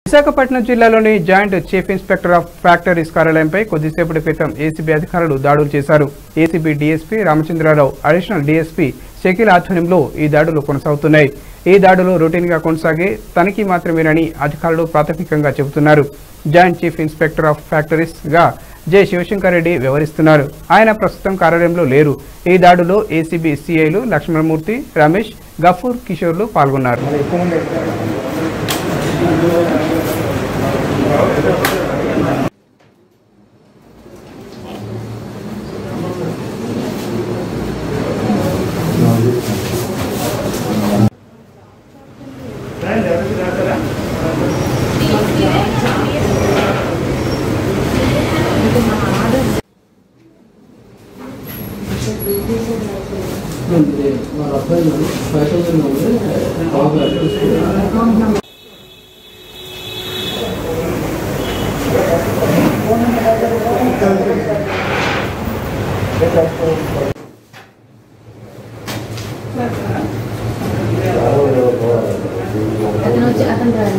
విశాఖపట్నం జిల్లాలోని joint chief inspector of factories కార్యాలయంపై కొద్దిసేపటి క్రితం ఏసీబీ అధికారులు దాడులు చేశారు ACB DSP Ramachandrarao additional DSP Shakeel ఆధ్వర్యంలో ఈ దాడులు కొనసాగుతున్నాయి ఈ దాడులు రొటీన్ గా కొనసాగే తనిఖీ మాత్రమేనని అధికారులు ప్రాథమికంగా చెబుతున్నారు joint chief inspector of factories గా జె శివశంకర్ రెడ్డి వ్యవహరిస్తున్నారు ఆయన ప్రస్తుతం కార్యాలయంలో లేరు ఈ దాడిలో ఏసీబీ సిఐలు లక్ష్మణమూర్తి రమేష్ గఫూర్ కిషోర్లు పాల్గొన్నారు వాళ్ళ అబ్బాయి ఫైవ్ థౌసండ్ బాగా అతను వచ్చి అతను రాడు